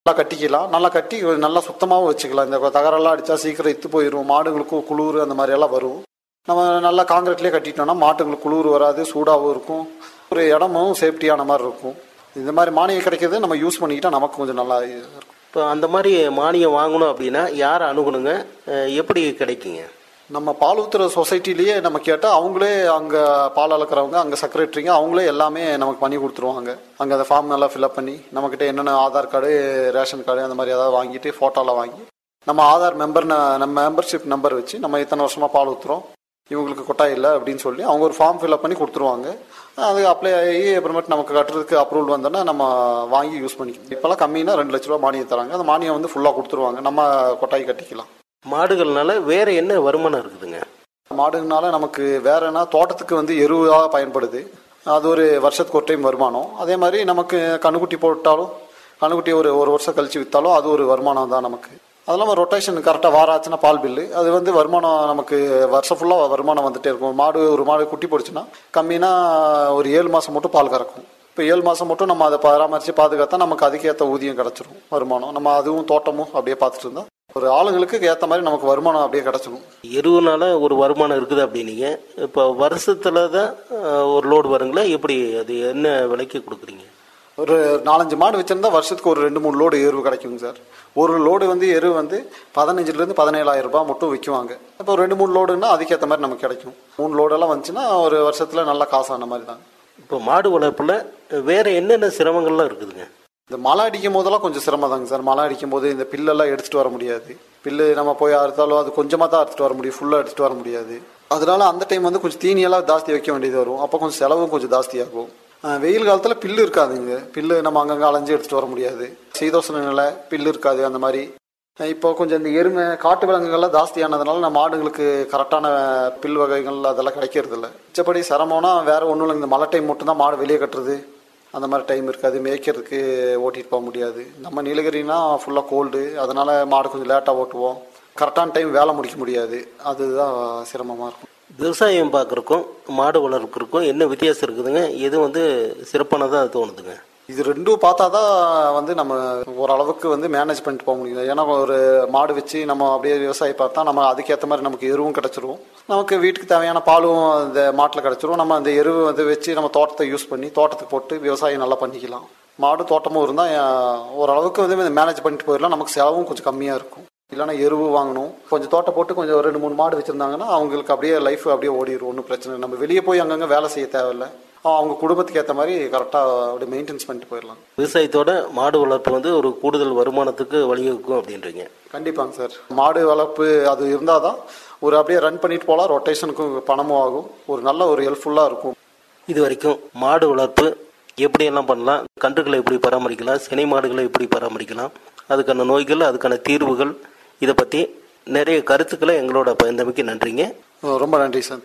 நல்லா கட்டிக்கலாம் நல்லா கட்டி நல்லா சுத்தமாகவும் வச்சுக்கலாம் இந்த தகரெல்லாம் அடித்தா சீக்கிரம் இத்து போயிடும் மாடுங்களுக்கு குளிர் அந்த மாதிரி எல்லாம் வரும் நம்ம நல்லா காங்கிரீட்லேயே கட்டிட்டோம்னா மாட்டுங்களுக்கு குளிர் வராது சூடாகவும் இருக்கும் ஒரு இடமும் சேஃப்டியான மாதிரி இருக்கும் இந்த மாதிரி மானியம் கிடைக்கிறது நம்ம யூஸ் பண்ணிக்கிட்டால் நமக்கு கொஞ்சம் நல்லா இருக்கும் இப்போ அந்த மாதிரி மானியம் வாங்கணும் அப்படின்னா யாரை அணுகணுங்க அஹ் எப்படி கிடைக்குங்க நம்ம பால் ஊத்துற சொசைட்டிலேயே நம்ம கேட்டால் அவங்களே அங்கே பால் அளக்கிறவங்க அங்கே செக்ரட்டரிங்க அவங்களே எல்லாமே நமக்கு பண்ணி கொடுத்துருவாங்க அங்கே அந்த ஃபார்ம் எல்லாம் ஃபில்அப் பண்ணி நம்மக்கிட்ட என்னென்ன ஆதார் கார்டு ரேஷன் கார்டு அந்த மாதிரி ஏதாவது வாங்கிட்டு ஃபோட்டோலாம் வாங்கி நம்ம ஆதார் மெம்பர் நம்ம மெம்பர்ஷிப் நம்பர் வச்சு நம்ம இத்தனை வருஷமாக பால் ஊற்றுறோம் இவங்களுக்கு கொட்டாய் இல்லை அப்படின்னு சொல்லி அவங்க ஒரு ஃபார்ம் ஃபில்அப் பண்ணி கொடுத்துருவாங்க அது அப்ளை ஆகி அப்புறமேட்டு நமக்கு கட்டுறதுக்கு அப்ரூவல் வந்தோன்னா நம்ம வாங்கி யூஸ் பண்ணிக்கலாம் இப்போல்லாம் கம்மினா ரெண்டு லட்ச ரூபா மானியம் தராங்க அந்த மானியம் வந்து ஃபுல்லாக கொடுத்துருவாங்க நம்ம கொட்டாய் கட்டிக்கலாம் மாடுகள்னால வேற என்ன வருமானம் இருக்குதுங்க மாடுனால நமக்கு வேற என்ன தோட்டத்துக்கு வந்து எருவாக பயன்படுது அது ஒரு வருஷத்துக்கு ஒரு டைம் வருமானம் அதே மாதிரி நமக்கு கண்ணுக்குட்டி போட்டாலும் கண்ணுக்குட்டி ஒரு ஒரு வருஷம் கழிச்சு விற்றாலும் அது ஒரு வருமானம் தான் நமக்கு அது இல்லாமல் ரொட்டேஷன் கரெக்டாக வாராச்சுன்னா பால் பில்லு அது வந்து வருமானம் நமக்கு வருஷம் ஃபுல்லாக வருமானம் வந்துட்டே இருக்கும் மாடு ஒரு மாடு குட்டி போடுச்சுன்னா கம்மினா ஒரு ஏழு மாதம் மட்டும் பால் கறக்கும் இப்போ ஏழு மாதம் மட்டும் நம்ம அதை பராமரித்து பாதுகாத்தா நமக்கு அதுக்கேற்ற ஊதியம் கிடச்சிரும் வருமானம் நம்ம அதுவும் தோட்டமும் அப்படியே பார்த்துட்டு இருந்தா ஒரு ஆளுங்களுக்கு ஏற்ற மாதிரி நமக்கு வருமானம் அப்படியே கிடச்சிரும் எருவுனால ஒரு வருமானம் இருக்குது அப்படின்னீங்க இப்போ வருஷத்துல தான் அஹ், ஒரு லோடு வருங்களா எப்படி அது என்ன விலைக்கு கொடுக்குறீங்க ஒரு நாலஞ்சு மாடு வச்சிருந்தா வருஷத்துக்கு ஒரு ரெண்டு மூணு லோடு எருவு கிடைக்குங்க சார் ஒரு லோடு வந்து எருவு வந்து பதினஞ்சுலேருந்து பதினேழாயிரம் ரூபாய் மட்டும் விற்குவாங்க இப்போ ஒரு ரெண்டு மூணு லோடுன்னா அதுக்கேற்ற மாதிரி நமக்கு கிடைக்கும் மூணு லோடெல்லாம் வந்துச்சுன்னா ஒரு வருஷத்தில் நல்ல காசான மாதிரி தான் இப்போ மாடு வளர்ப்புல வேற என்னென்ன சிரமங்கள்லாம் இருக்குதுங்க இந்த மழை அடிக்கும் போதெல்லாம் கொஞ்சம் சிரமம் தாங்க சார் மழை அடிக்கும் போது இந்த பில்லெல்லாம் எடுத்துட்டு வர முடியாது பில்லு நம்ம போய் அறுத்தாலும் அது கொஞ்சமாக தான் அறுத்துட்டு வர முடியும் ஃபுல்லாக எடுத்துட்டு வர முடியாது அதனால அந்த டைம் வந்து கொஞ்சம் தீனியெல்லாம் ஜாஸ்தி வைக்க வேண்டியது வரும் அப்போ கொஞ்சம் செலவும் கொஞ்சம் ஜாஸ்தியாகும் அஹ் வெயில் காலத்தில் பில்லு இருக்காதுங்க பில்லு நம்ம அங்கங்கே அலைஞ்சு எடுத்துட்டு வர முடியாது சீதோசன நிலை பில்லு இருக்காது அந்த மாதிரி அஹ் இப்போ கொஞ்சம் இந்த எருமை காட்டு விலங்குகள்லாம் ஜாஸ்தியானதுனால நம்ம மாடுங்களுக்கு கரெக்டான பில் வகைகள் அதெல்லாம் கிடைக்கிறது இல்லை மிச்சப்படி சிரமம்னா வேற ஒன்றும் இல்லைங்க இந்த மழை டைம் மட்டும் தான் மாடு வெளியே கட்டுறது அந்த மாதிரி டைம் இருக்காது மேய்க்கிறதுக்கு ஓட்டிட்டு போக முடியாது நம்ம நீலகிரினா ஃபுல்லாக கோல்டு அதனால மாடு கொஞ்சம் லேட்டாக ஓட்டுவோம் கரெக்டான டைம் வேலை முடிக்க முடியாது அதுதான் சிரமமாக இருக்கும் விவசாயம் பார்க்குறக்கும் மாடு வளர்க்குறக்கும் என்ன வித்தியாசம் இருக்குதுங்க எது வந்து சிறப்பானதாக தோணுதுங்க இது ரெண்டும் பார்த்தா தான் வந்து நம்ம ஓரளவுக்கு வந்து மேனேஜ் பண்ணிட்டு போக முடியும் ஏன்னா ஒரு மாடு வச்சு நம்ம அப்படியே விவசாயம் பார்த்தா நம்ம அதுக்கேற்ற மாதிரி நமக்கு எருவும் கிடச்சிரும் நமக்கு வீட்டுக்கு தேவையான பாலும் இந்த மாட்டில் கிடச்சிரும் நம்ம அந்த எருவு வந்து வச்சு நம்ம தோட்டத்தை யூஸ் பண்ணி தோட்டத்துக்கு போட்டு விவசாயம் நல்லா பண்ணிக்கலாம் மாடு தோட்டமும் இருந்தால் ஓரளவுக்கு வந்து மேனேஜ் பண்ணிட்டு போயிடலாம் நமக்கு செலவும் கொஞ்சம் கம்மியாக இருக்கும் இல்லைன்னா எருவு வாங்கணும் கொஞ்சம் தோட்டம் போட்டு கொஞ்சம் ஒரு ரெண்டு மூணு மாடு வச்சுருந்தாங்கன்னா அவங்களுக்கு அப்படியே லைஃப் அப்படியே ஓடிடும் ஒன்றும் பிரச்சனை இல்லை நம்ம வெளியே போய் அங்கங்கே வேலை செய்ய தேவையில்லை அவங்க குடும்பத்துக்கு ஏற்ற மாதிரி கரெக்டாக அப்படியே மெயின்டைன்ஸ் பண்ணிட்டு போயிடலாம் விவசாயத்தோட மாடு வளர்ப்பு வந்து ஒரு கூடுதல் வருமானத்துக்கு வழிவகுக்கும் அப்படின்றீங்க கண்டிப்பாங்க சார் மாடு வளர்ப்பு அது இருந்தால் தான் ஒரு அப்படியே ரன் பண்ணிட்டு போகலாம் ரொட்டேஷனுக்கும் பணமும் ஆகும் ஒரு நல்ல ஒரு ஹெல்ப்ஃபுல்லாக இருக்கும் இது வரைக்கும் மாடு வளர்ப்பு எப்படியெல்லாம் பண்ணலாம் கன்றுகளை எப்படி பராமரிக்கலாம் சினை மாடுகளை எப்படி பராமரிக்கலாம் அதுக்கான நோய்கள் அதுக்கான தீர்வுகள் இதை பற்றி நிறைய கருத்துக்களை எங்களோட பகிர்ந்தமைக்கு நன்றிங்க ரொம்ப நன்றி சார்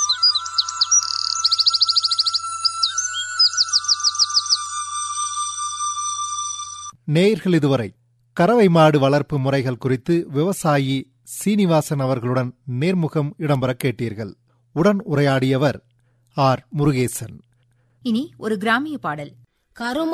நேயர்கள் இதுவரை கறவை மாடு வளர்ப்பு முறைகள் குறித்து விவசாயி சீனிவாசன் அவர்களுடன் நேர்முகம் இடம்பெற கேட்டீர்கள் உடன் உரையாடியவர் ஆர் முருகேசன் இனி ஒரு கிராமிய பாடல் கரும